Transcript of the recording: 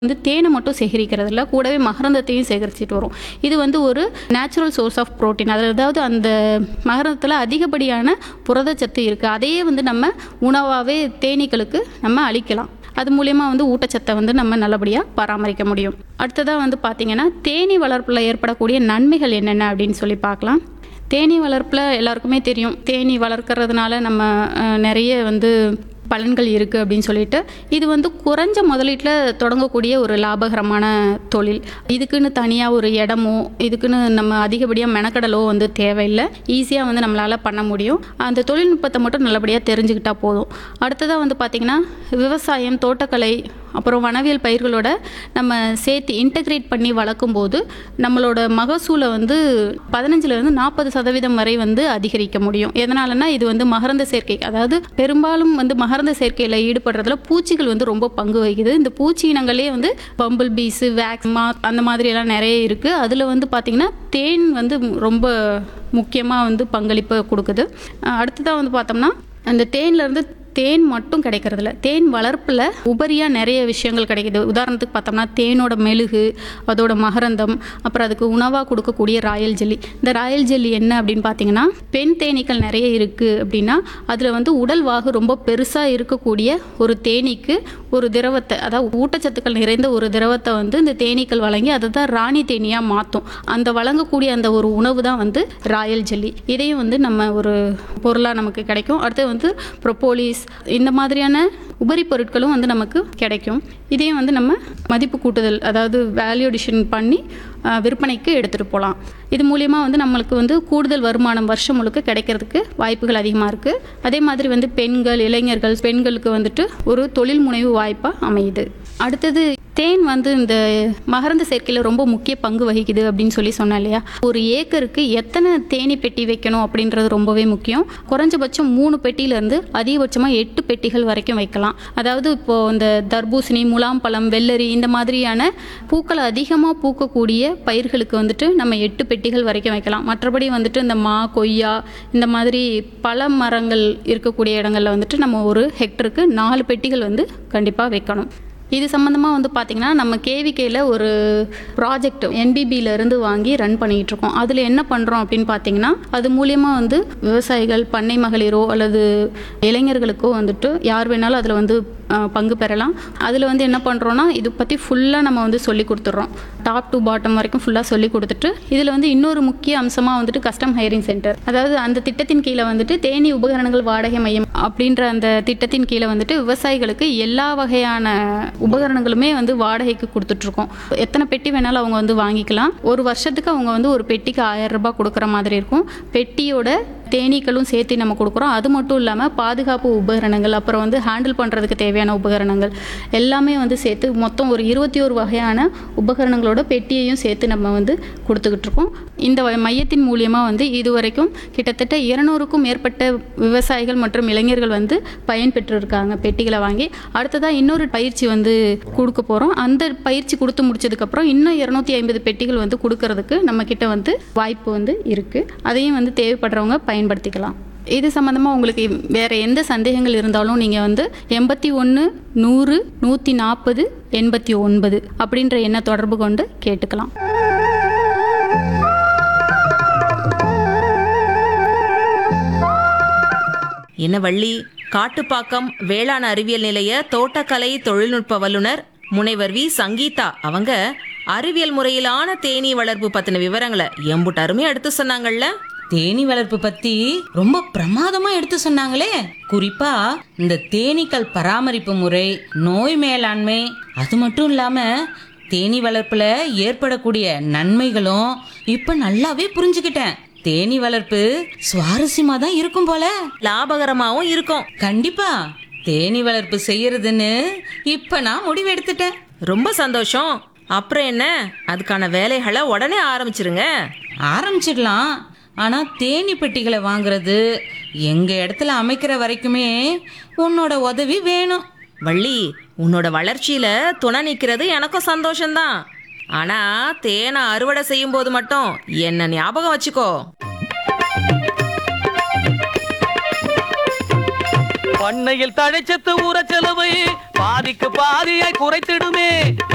வந்து தேனை மட்டும் சேகரிக்கிறது இல்ல கூடவே மகரந்தத்தையும் சேகரிச்சிட்டு வரும் இது வந்து ஒரு நேச்சுரல் சோர்ஸ் ஆஃப் புரோட்டீன் அது அதாவது அந்த மகரந்தத்தில் அதிகப்படியான புரதச்சத்து இருக்குது அதையே வந்து நம்ம உணவாகவே தேனீக்களுக்கு நம்ம அளிக்கலாம் அது மூலயமா வந்து ஊட்டச்சத்தை வந்து நம்ம நல்லபடியாக பராமரிக்க முடியும் அடுத்ததாக வந்து பார்த்திங்கன்னா தேனீ வளர்ப்பில் ஏற்படக்கூடிய நன்மைகள் என்னென்ன அப்படின்னு சொல்லி பார்க்கலாம் தேனீ வளர்ப்பில் எல்லாருக்குமே தெரியும் தேனீ வளர்க்கறதுனால நம்ம அஹ், நிறைய வந்து பலன்கள் இருக்குது அப்படின்னு சொல்லிட்டு இது வந்து குறைஞ்ச முதலீட்டில் தொடங்கக்கூடிய ஒரு லாபகரமான தொழில் இதுக்குன்னு தனியாக ஒரு இடமோ இதுக்குன்னு நம்ம அதிகப்படியாக மெனக்கடலோ வந்து தேவையில்லை ஈஸியாக வந்து நம்மளால் பண்ண முடியும் அந்த தொழில்நுட்பத்தை மட்டும் நல்லபடியாக தெரிஞ்சுக்கிட்டா போதும் அடுத்ததாக வந்து பார்த்திங்கன்னா விவசாயம் தோட்டக்கலை அப்புறம் வனவியல் பயிர்களோட நம்ம சேர்த்து இன்டகிரேட் பண்ணி வளர்க்கும் போது நம்மளோட மகசூலை வந்து பதினஞ்சுலேருந்து நாற்பது சதவீதம் வரை வந்து அதிகரிக்க முடியும் எதனாலனா இது வந்து மகரந்த சேர்க்கை அதாவது பெரும்பாலும் வந்து மகரந்த சேர்க்கையில் ஈடுபடுறதுல பூச்சிகள் வந்து ரொம்ப பங்கு வகிக்குது இந்த பூச்சி இனங்களே வந்து பம்பிள் பீஸு வேக்ஸ் மா அந்த மாதிரி எல்லாம் நிறைய இருக்குது அதில் வந்து பார்த்திங்கன்னா தேன் வந்து ரொம்ப முக்கியமாக வந்து பங்களிப்பு கொடுக்குது அஹ் அடுத்ததாக வந்து பார்த்தோம்னா அந்த தேன்லேருந்து தேன் மட்டும் கிடைக்கிறதில்ல தேன் வளர்ப்பில் உபரியாக நிறைய விஷயங்கள் கிடைக்குது உதாரணத்துக்கு பார்த்தோம்னா தேனோட மெழுகு அதோட மகரந்தம் அப்புறம் அதுக்கு உணவாக கொடுக்கக்கூடிய ராயல் ஜெல்லி இந்த ராயல் ஜெல்லி என்ன அப்படின்னு பார்த்தீங்கன்னா பெண் தேனீக்கள் நிறைய இருக்குது அப்படின்னா அதில் வந்து உடல் வாகு ரொம்ப பெருசாக இருக்கக்கூடிய ஒரு தேனீக்கு ஒரு திரவத்தை அதாவது ஊட்டச்சத்துக்கள் நிறைந்த ஒரு திரவத்தை வந்து இந்த தேனீக்கள் வழங்கி அதை தான் ராணி தேனியாக மாற்றும் அந்த வழங்கக்கூடிய அந்த ஒரு உணவு தான் வந்து ராயல் ஜெல்லி இதையும் வந்து நம்ம ஒரு பொருளாக நமக்கு கிடைக்கும் அடுத்து வந்து ப்ரொப்போலிஸ் இந்த மாதிரியான உபரி பொருட்களும் வந்து நமக்கு கிடைக்கும் இதையும் வந்து நம்ம மதிப்பு கூட்டுதல் அதாவது வேல்யூ அடிஷன் பண்ணி அஹ், விற்பனைக்கு எடுத்துகிட்டு போகலாம் இது மூலியமா வந்து நம்மளுக்கு வந்து கூடுதல் வருமானம் வருஷம் முழுக்க கிடைக்கிறதுக்கு வாய்ப்புகள் அதிகமாக இருக்குது அதே மாதிரி வந்து பெண்கள் இளைஞர்கள் பெண்களுக்கு வந்துட்டு ஒரு தொழில் முனைவு வாய்ப்பாக அமையுது அடுத்தது தேன் வந்து இந்த மகரந்த சேர்க்கையில் ரொம்ப முக்கிய பங்கு வகிக்குது அப்படின்னு சொல்லி சொன்னேன் இல்லையா ஒரு ஏக்கருக்கு எத்தனை தேனி பெட்டி வைக்கணும் அப்படின்றது ரொம்பவே முக்கியம் குறைஞ்சபட்சம் மூணு பெட்டியிலேருந்து அதிகபட்சமாக எட்டு பெட்டிகள் வரைக்கும் வைக்கலாம் அதாவது இப்போது இந்த தர்பூசணி முலாம்பழம் வெள்ளரி இந்த மாதிரியான பூக்கள் அதிகமாக பூக்கக்கூடிய பயிர்களுக்கு வந்துட்டு நம்ம எட்டு பெட்டிகள் வரைக்கும் வைக்கலாம் மற்றபடி வந்துட்டு இந்த மா கொய்யா இந்த மாதிரி பல மரங்கள் இருக்கக்கூடிய இடங்கள்ல வந்துட்டு நம்ம ஒரு ஹெக்டருக்கு நாலு பெட்டிகள் வந்து கண்டிப்பாக வைக்கணும் இது சம்மந்தமாக வந்து பார்த்திங்கன்னா நம்ம கேவிகேயில் ஒரு ப்ராஜெக்ட் NBB-ல இருந்து வாங்கி ரன் பண்ணிகிட்டு இருக்கோம் அதில் என்ன பண்ணுறோம் அப்படின்னு பார்த்தீங்கன்னா அது மூலியமாக வந்து விவசாயிகள் பண்ணை மகளிரோ அல்லது இளைஞர்களுக்கோ வந்துட்டு யார் வேணாலும் அதில் வந்து அஹ், பங்கு பெறலாம் அதில் வந்து என்ன பண்ணுறோன்னா இது பற்றி ஃபுல்லாக நம்ம வந்து சொல்லி கொடுத்துட்றோம் டாப் டு பாட்டம் வரைக்கும் ஃபுல்லாக சொல்லி கொடுத்துட்டு இதில் வந்து இன்னொரு முக்கிய அம்சமாக வந்துட்டு கஸ்டம் ஹையரிங் சென்டர் அதாவது அந்த திட்டத்தின் கீழே வந்துட்டு தேனி உபகரணங்கள் வாடகை மையம் அப்படின்ற அந்த திட்டத்தின் கீழே வந்துட்டு விவசாயிகளுக்கு எல்லா வகையான உபகரணங்களுமே வந்து வாடகைக்கு கொடுத்துட்ருக்கோம் எத்தனை பெட்டி வேணாலும் அவங்க வந்து வாங்கிக்கலாம் ஒரு வருஷத்துக்கு அவங்க வந்து ஒரு பெட்டிக்கு ஆயிரம் ரூபாய் கொடுக்குற மாதிரி இருக்கும் பெட்டியோட தேனீக்களும் சேர்த்து நம்ம கொடுக்குறோம் அது மட்டும் இல்லாமல் பாதுகாப்பு உபகரணங்கள் அப்புறம் வந்து ஹேண்டில் பண்ணுறதுக்கு தேவையான உபகரணங்கள் எல்லாமே வந்து சேர்த்து மொத்தம் ஒரு இருபத்தி ஒரு வகையான உபகரணங்களோட பெட்டியையும் சேர்த்து நம்ம வந்து கொடுத்துக்கிட்டு இருக்கோம் இந்த வ- மையத்தின் மூலியமாக வந்து இதுவரைக்கும் கிட்டத்தட்ட இருநூறுக்கும் மேற்பட்ட விவசாயிகள் மற்றும் இளைஞர்கள் வந்து பயன்பெற்று இருக்காங்க பெட்டிகளை வாங்கி அடுத்ததாக இன்னொரு பயிற்சி வந்து கொடுக்க போகிறோம் அந்த பயிற்சி கொடுத்து முடிச்சதுக்கப்புறம் இன்னும் இரநூத்தி ஐம்பது பெட்டிகள் வந்து கொடுக்கறதுக்கு நம்ம கிட்ட வந்து வாய்ப்பு வந்து இருக்குது அதையும் வந்து தேவைப்படுறவங்க பயன்படுத்திக்கலாம் இது சம்மந்தமாக உங்களுக்கு வேறு எந்த சந்தேகங்கள் இருந்தாலும் நீங்கள் வந்து எண்பத்தி ஒன்று நூறு நூற்றி நாற்பது எண்பத்தி ஒன்பது அப்படின்ற எண்ணை தொடர்பு கொண்டு கேட்டுக்கலாம் என்ன வள்ளி காட்டுப்பாக்கம் வேளாண் அறிவியல் நிலைய தோட்டக்கலை தொழில்நுட்ப வல்லுனர் முனைவர் வி சங்கீதா அவங்க அறிவியல் முறையிலான தேனீ வளர்ப்பு பத்தின விவரங்களை எம்புட்டு அருமையா எடுத்து சொன்னாங்கல்ல தேனீ வளர்ப்பு பத்தி ரொம்ப பிரமாதமா எடுத்து சொன்னாங்களே குறிப்பா இந்த தேனீக்கள் பராமரிப்பு முறை நோய் மேலாண்மை அது மட்டும் இல்லாம தேனீ வளர்ப்புல ஏற்படக்கூடிய நன்மைகளும் இப்ப நல்லாவே புரிஞ்சுக்கிட்டேன் தேனீ வளர்ப்பு சுவாரஸ்யமா தான் இருக்கும் போல லாபகரமாவும் இருக்கும் கண்டிப்பா தேனீ வளர்ப்பு செய்யறதுன்னு இப்ப நான் முடிவு எடுத்துட்டேன் ரொம்ப சந்தோஷம் அப்புறம் என்ன அதுக்கான வேலைகளை உடனே ஆரம்பிச்சிருங்க ஆரம்பிச்சிடலாம் ஆனா தேனி பெட்டிகளை வாங்குறது எங்க இடத்துல அமைக்கிற வரைக்குமே உன்னோட உதவி வேணும் வள்ளி உன்னோட வளர்ச்சியில துணை நிக்கிறது எனக்கும் சந்தோஷம்தான் ஆனா தேனை அறுவடை செய்யும் போது மட்டும் என்ன ஞாபகம் வச்சுக்கோ பண்ணையில் தழைச்சத்து ஊற செலவை பாதிக்கு பாதியாய் குறைத்திடுமே